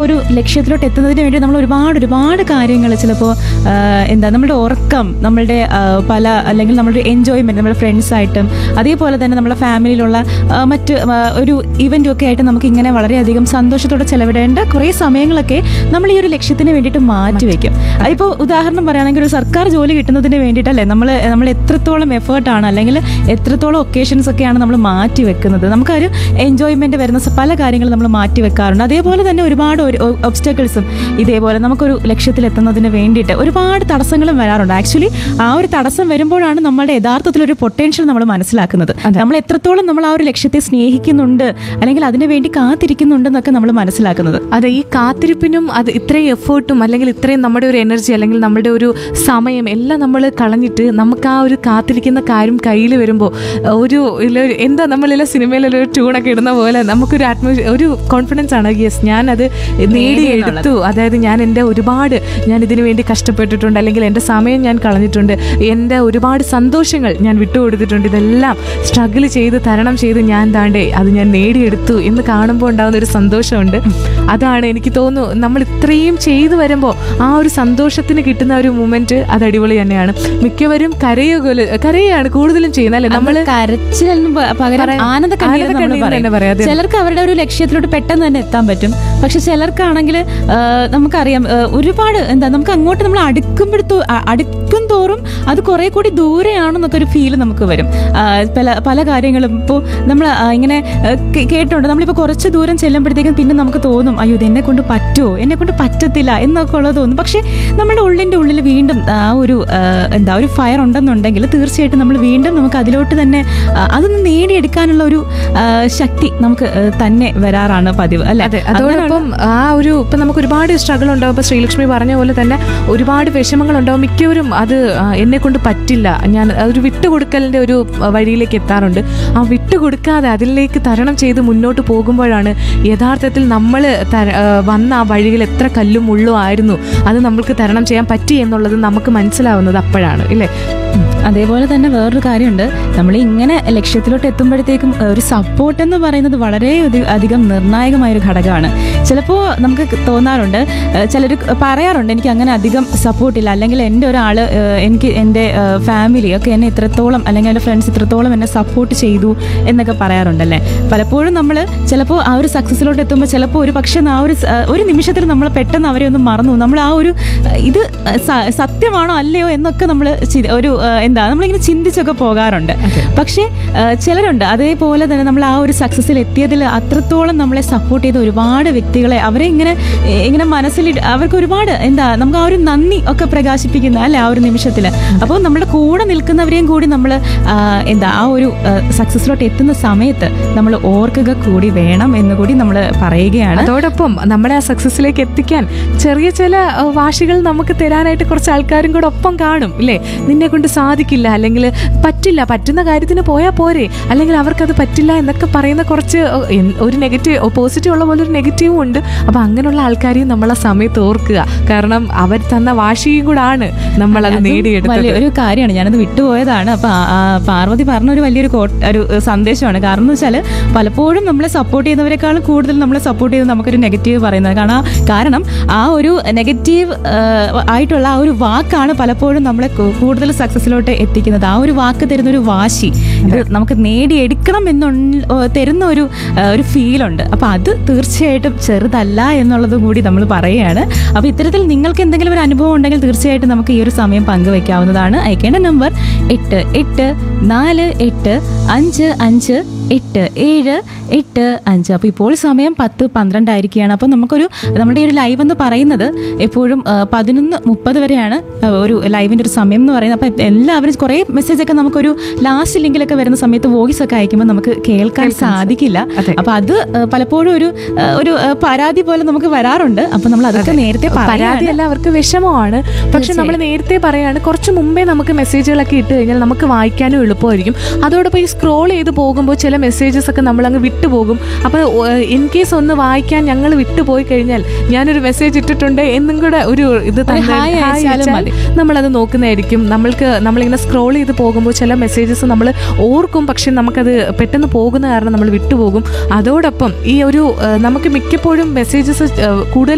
ഒരു ലക്ഷ്യത്തിലോട്ട് എത്തുന്നതിന് വേണ്ടി നമ്മൾ ഒരുപാട് ഒരുപാട് കാര്യങ്ങൾ ചിലപ്പോൾ എന്താ നമ്മുടെ ഉറക്കം നമ്മളുടെ ആ, പല അല്ലെങ്കിൽ നമ്മുടെ എൻജോയ്മെന്റ് നമ്മുടെ ഫ്രണ്ട്സായിട്ടും അതേപോലെ തന്നെ നമ്മുടെ ഫാമിലിയിലുള്ള ആ, മറ്റ് ആ, ഒരു ഇവന്റും ഒക്കെ ആയിട്ട് നമുക്ക് ഇങ്ങനെ വളരെയധികം സന്തോഷത്തോടെ ചെലവിടേണ്ട കുറേ സമയങ്ങളൊക്കെ നമ്മൾ ഈ ഒരു ലക്ഷ്യത്തിന് വേണ്ടിയിട്ട് മാറ്റിവെക്കും ഇപ്പോൾ ഉദാഹരണം പറയുകയാണെങ്കിൽ ഒരു സർക്കാർ ജോലി കിട്ടുന്നതിന് വേണ്ടിയിട്ടല്ലേ നമ്മൾ നമ്മൾ എത്രത്തോളം എഫേർട്ടാണ് അല്ലെങ്കിൽ എത്രത്തോളം ഒക്കേഷൻസ് ഒക്കെയാണ് നമ്മൾ മാറ്റി വെക്കുന്നത് നമുക്കൊരു എൻജോയ്മെന്റ് വരുന്ന സ- പല കാര്യങ്ങളും നമ്മൾ മാറ്റി വെക്കാറുണ്ട് അതേപോലെ തന്നെ ഒരുപാട് ഒബ്സ്റ്റക്കിൾസും ഇതേപോലെ നമുക്കൊരു ലക്ഷ്യത്തിലെത്തുന്നതിന് വേണ്ടിയിട്ട് ഒരുപാട് തടസ്സങ്ങളും വരാറുണ്ട് ആക്ച്വലി ആ ഒരു തടസ്സം വരുമ്പോഴാണ് നമ്മളുടെ യഥാർത്ഥത്തിൽ ഒരു പൊട്ടൻഷ്യൽ നമ്മൾ മനസ്സിലാക്കുന്നത് നമ്മൾ എത്രത്തോളം നമ്മൾ ആ ഒരു ലക്ഷ്യത്തെ സ്നേഹിക്കുന്നുണ്ട് അല്ലെങ്കിൽ അതിനു വേണ്ടി കാത്തിരിക്കുന്നുണ്ടെന്നൊക്കെ നമ്മൾ മനസ്സിലാക്കുന്നത് അതെ ഈ കാത്തിരിപ്പിനും അത് ഇത്രയും എഫേർട്ടും അല്ലെങ്കിൽ ഇത്രയും നമ്മുടെ ഒരു എനർജി അല്ലെങ്കിൽ നമ്മുടെ ഒരു സമയം എല്ലാം നമ്മൾ കളഞ്ഞിട്ട് നമുക്ക് ആ ഒരു കാത്തിരിക്കുന്ന കാര്യം കയ്യിൽ വരുമ്പോൾ ഒരു ഇല്ല ഒരു- എന്താ നമ്മളില്ല സിനിമയിലുള്ള ഒരു ട്യൂണൊക്കെ ഇടുന്ന പോലെ നമുക്കൊരു ആത്മ ഒരു കോൺഫിഡൻസ് ആണ് യെസ് ഞാനത് നേടിയെടുത്തു അതായത് ഞാൻ എൻ്റെ ഒരുപാട് ഞാൻ ഇതിനു വേണ്ടി കഷ്ടപ്പെട്ടിട്ടുണ്ട് അല്ലെങ്കിൽ എൻ്റെ സമയം ഞാൻ കളഞ്ഞിട്ടുണ്ട് എൻ്റെ ഒരുപാട് സന്തോഷങ്ങൾ ഞാൻ വിട്ടുകൊടുത്തിട്ടുണ്ട് ഇതെല്ലാം സ്ട്രഗിൾ ചെയ്ത് തരണം ചെയ്ത് ഞാൻ താണ്ടേ അത് ഞാൻ നേടിയെടുത്തു എന്ന് കാണുമ്പോൾ ഉണ്ടാകുന്ന ഒരു സന്തോഷമുണ്ട് അതാണ് എനിക്ക് തോന്നുന്നു നമ്മൾ ഇത്രയും ചെയ്തു വരുമ്പോൾ ആ ഒരു സന്തോഷത്തിന് കിട്ടുന്ന ഒരു മൂമെന്റ് അത് അടിപൊളി തന്നെയാണ് മിക്കവരും കരയുകല് കരയാണ് കൂടുതലും ചെയ്യുന്നത് അല്ലേ നമ്മൾ നമ്മൾ കരച്ചിലിന് പ- പകരം പറയാം. ആനന്ദ കണ്ണീര് നമ്മൾ ആനന്ദക്കണ്ണീര് പറയും. തന്നെ പറയാം, അതെ. ചിലർക്ക് അവരുടെ ഒരു ലക്ഷ്യത്തിലോട്ട് പെട്ടെന്ന് തന്നെ എത്താൻ പറ്റും പക്ഷെ ചിലർക്കാണെങ്കിൽ നമുക്കറിയാം ആ, ഒരുപാട് എന്താ നമുക്ക് അങ്ങോട്ട് നമ്മൾ അടുക്കുമ്പോഴത്തോ അ- അടുക്കും തോറും അത് കുറെ കൂടി ദൂരെയാണെന്നൊക്കെ ഒരു ഫീൽ നമുക്ക് വരും ആ, പല പല കാര്യങ്ങളും ഇപ്പോൾ നമ്മൾ ഇങ്ങനെ ആ, കേ- കേട്ടിട്ടുണ്ട് നമ്മളിപ്പോൾ കുറച്ച് ദൂരം ചെല്ലുമ്പോഴത്തേക്കും പിന്നെ നമുക്ക് തോന്നും അയ്യോ ഇത് എന്നെ കൊണ്ട് പറ്റുമോ എന്നെ കൊണ്ട് പറ്റത്തില്ല എന്നൊക്കെ ഉള്ളത് തോന്നും പക്ഷെ നമ്മുടെ ഉള്ളിൻ്റെ ഉള്ളിൽ വീണ്ടും ആ ഒരു ആ, എന്താ ഒരു ഫയർ ഉണ്ടെന്നുണ്ടെങ്കിൽ തീർച്ചയായിട്ടും നമ്മൾ വീണ്ടും നമുക്ക് അതിലോട്ട് തന്നെ ആ, അതൊന്ന് നേടിയെടുക്കാനുള്ള ഒരു ആ, ശക്തി നമുക്ക് ആ, തന്നെ വരാറാണ് പതിവ് അല്ലെ അതെ അതോടൊപ്പം ആ ഒരു ഇപ്പൊ നമുക്ക് ഒരുപാട് സ്ട്രഗിൾ ഉണ്ടാവും ഇപ്പൊ ശ്രീലക്ഷ്മി പറഞ്ഞ പോലെ തന്നെ ഒരുപാട് വിഷമങ്ങൾ ഉണ്ടാവും മിക്കവരും അത് എന്നെ കൊണ്ട് പറ്റില്ല ഞാൻ ഒരു വിട്ടുകൊടുക്കലിന്റെ ഒരു ആ, വഴിയിലേക്ക് എത്താറുണ്ട് ആ വിട്ടുകൊടുക്കാതെ അതിലേക്ക് തരണം ചെയ്ത് മുന്നോട്ട് പോകുമ്പോഴാണ് യഥാർത്ഥത്തിൽ നമ്മൾ വന്ന ആ വഴിയിൽ എത്ര കല്ലും മുള്ളും ആയിരുന്നു അത് നമ്മൾക്ക് തരണം ചെയ്യാൻ പറ്റി എന്നുള്ളത് നമുക്ക് മനസ്സിലാവുന്നത് അപ്പോഴാണ് ഇല്ലേ അതേപോലെ തന്നെ വേറൊരു കാര്യമുണ്ട് നമ്മൾ ഇങ്ങനെ ലക്ഷ്യത്തിലോട്ട് എത്തുമ്പോഴത്തേക്കും ഏഹ്, ഒരു സപ്പോർട്ട് എന്ന് പറയുന്നത് വളരെ അധി- അധികം നിർണായകമായ ഒരു ഘടകമാണ് ചിലപ്പോൾ നമുക്ക് തോന്നാറുണ്ട് ചിലർ പറയാറുണ്ട് എനിക്ക് അങ്ങനെ അധികം സപ്പോർട്ടില്ല അല്ലെങ്കിൽ എൻ്റെ ഒരാൾ എനിക്ക് എൻ്റെ ഫാമിലി ഒക്കെ എന്നെ ഇത്രത്തോളം അല്ലെങ്കിൽ എൻ്റെ ഫ്രണ്ട്സ് ഇത്രത്തോളം എന്നെ സപ്പോർട്ട് ചെയ്തു എന്നൊക്കെ പറയാറുണ്ടല്ലേ പലപ്പോഴും നമ്മൾ ചിലപ്പോൾ ആ ഒരു സക്സസ്സിലോട്ട് എത്തുമ്പോൾ ചിലപ്പോൾ ഒരു പക്ഷേ ആ ഒരു സ- ഒരു നിമിഷത്തിൽ നമ്മൾ പെട്ടെന്ന് അവരെ ഒന്ന് മറന്നു നമ്മൾ ആ ഒരു ഏഹ്, ഇത് സ- സത്യമാണോ അല്ലയോ എന്നൊക്കെ നമ്മൾ ഒരു ഏഹ്, എന്താ നമ്മളിങ്ങനെ ചിന്തിച്ചൊക്കെ പോകാറുണ്ട് പക്ഷേ ഏഹ്, ചിലരുണ്ട് അതേപോലെ തന്നെ നമ്മൾ ആ ഒരു സക്സസ്സിൽ എത്തിയതിൽ അത്രത്തോളം നമ്മളെ സപ്പോർട്ട് ചെയ്ത ഒരുപാട് വ്യക്തികളെ അവരെ ഇങ്ങനെ ഏഹ്, ഇങ്ങനെ മനസ്സിൽ ഇട്- അവർക്ക് ഒരുപാട് എന്താ നമുക്ക് ആ ഒരു നന്ദി ഒക്കെ പ്രകാശിപ്പിക്കുന്ന അല്ലെ ആ ഒരു നിമിഷത്തിൽ അപ്പോൾ നമ്മുടെ കൂടെ നിൽക്കുന്നവരെയും കൂടി നമ്മൾ എന്താ ആ ഒരു സക്സസ്സിലോട്ട് എത്തുന്ന സമയത്ത് നമ്മൾ ഓർക്കുക കൂടി വേണം എന്ന് കൂടി നമ്മൾ പറയുകയാണ് അതോടൊപ്പം നമ്മളെ ആ സക്സസ്സിലേക്ക് എത്തിക്കാൻ ചെറിയ ചില അഹ്, വാശികൾ നമുക്ക് തരാനായിട്ട് കുറച്ച് ആൾക്കാരും കൂടെ ഒപ്പം കാണും ഇല്ലേ നിന്നെ കൊണ്ട് സാധിക്കില്ല അല്ലെങ്കിൽ പറ്റില്ല പറ്റുന്ന കാര്യത്തിന് പോയാൽ പോരെ അല്ലെങ്കിൽ അവർക്കത് പറ്റില്ല എന്നൊക്കെ പറയുന്ന കുറച്ച് അഹ്, എൻ- ഒരു നെഗറ്റീവ് പോസിറ്റീവ് ഉള്ള പോലെ ഒരു നെഗറ്റീവും ഉണ്ട് അപ്പം അങ്ങനെയുള്ള ആൾക്കാരെയും നമ്മൾ ആ സമയത്ത് ഓർക്കുക കാരണം അവർ തന്ന വാശിയും കൂടാണ് നമ്മൾ അത് അതും നേടിയെടുത്തത് വലിയ ഒരു കാര്യമാണ് ഞാനത് വിട്ടുപോയതാണ് അപ്പൊ ആ- ആ പാർവതി പറഞ്ഞ ഒരു വലിയൊരു കോട്ട് ഒരു സന്ദേശമാണ് കാരണം എന്ന് വെച്ചാൽ പലപ്പോഴും നമ്മളെ സപ്പോർട്ട് ചെയ്യുന്നവരെക്കാളും കൂടുതൽ നമ്മളെ സപ്പോർട്ട് ചെയ്ത് നമുക്കൊരു നെഗറ്റീവ് പറയുന്നത് കാരണം കാരണം ആ ഒരു നെഗറ്റീവ് ആയിട്ടുള്ള ആ ഒരു വാക്കാണ് പലപ്പോഴും നമ്മളെ കൂ- കൂടുതൽ സക്സസ്സിലോട്ട് എത്തിക്കുന്നത് ആ ഒരു വാക്ക് തരുന്ന ഒരു വാശി ഇത് നമുക്ക് നേടിയെടുക്കണം എന്നുള്ള തരുന്ന ഒരു ആ, ഒരു ഫീലുണ്ട് അപ്പൊ അത് തീർച്ചയായിട്ടും ചെറുതല്ല എന്നുള്ളതും കൂടി നമ്മൾ പറയുകയാണ് അപ്പൊ ഇത്തരത്തിൽ നിങ്ങൾക്ക് എന്തെങ്കിലും ഒരു അനുഭവം ഉണ്ടെങ്കിൽ തീർച്ചയായിട്ടും നമുക്ക് ഈ ഒരു സമയം പങ്കുവെക്കാവുന്നതാണ് അയക്കേണ്ട നമ്പർ എട്ട് എട്ട് നാല് എട്ട് അഞ്ച് അഞ്ച് എട്ട് ഏഴ് എട്ട് അഞ്ച് അപ്പോൾ ഇപ്പോൾ സമയം പത്ത് പന്ത്രണ്ടായിരിക്കുകയാണ് അപ്പോൾ നമുക്കൊരു നമ്മുടെ ഈ ഒരു ലൈവ് എന്ന് പറയുന്നത് എപ്പോഴും ആ, പതിനൊന്ന് മുപ്പത് വരെയാണ് ആ, ഒരു ലൈവിൻ്റെ ഒരു സമയം എന്ന് പറയുന്നത് അപ്പോൾ എല്ലാവരും കുറേ മെസ്സേജൊക്കെ നമുക്കൊരു ലാസ്റ്റ് ലിങ്കിലൊക്കെ വരുന്ന സമയത്ത് വോയിസ് ഒക്കെ അയക്കുമ്പോൾ നമുക്ക് കേൾക്കാൻ സാധിക്കില്ല അതെ. അപ്പോൾ അത് ആ, പലപ്പോഴും ഒരു ആ, ഒരു ആ, പരാതി പോലെ നമുക്ക് വരാറുണ്ട് അപ്പോൾ നമ്മൾ അതൊക്കെ നേരത്തെ പറയാതെ പരാതിയല്ല അവർക്ക് വിഷമമാണ് പക്ഷെ നമ്മൾ നേരത്തെ പറയാണ് കുറച്ച് മുമ്പേ നമുക്ക് മെസ്സേജുകളൊക്കെ ഇട്ട് കഴിഞ്ഞാൽ നമുക്ക് വായിക്കാനും എളുപ്പമായിരിക്കും അതോടൊപ്പം ഈ സ്ക്രോൾ ചെയ്ത് പോകുമ്പോൾ ചില മെസ്സേജസ് ഒക്കെ നമ്മൾ അങ്ങ് വിട്ടുപോകും അപ്പോൾ ഇൻ കേസ് ഒന്ന് വായിക്കാൻ ഞങ്ങൾ വിട്ടുപോയി കഴിഞ്ഞാൽ ഞാനൊരു മെസ്സേജ് ഇട്ടിട്ടുണ്ട് എന്നും കൂടെ ഒരു ഇത് തന്നെ hi hi അയച്ചാലും അയച്ചാൽ മതി. നമ്മളത് നോക്കുന്നതായിരിക്കും നമ്മൾക്ക് നമ്മളിങ്ങനെ സ്ക്രോൾ ചെയ്ത് പോകുമ്പോൾ ചില മെസ്സേജസ് നമ്മൾ ഓർക്കും പക്ഷെ നമുക്കത് പെട്ടെന്ന് പോകുന്ന കാരണം നമ്മൾ വിട്ടുപോകും അതോടൊപ്പം ഈ ഒരു ആ, നമുക്ക് മിക്കപ്പോഴും മെസ്സേജസ് കൂടുതൽ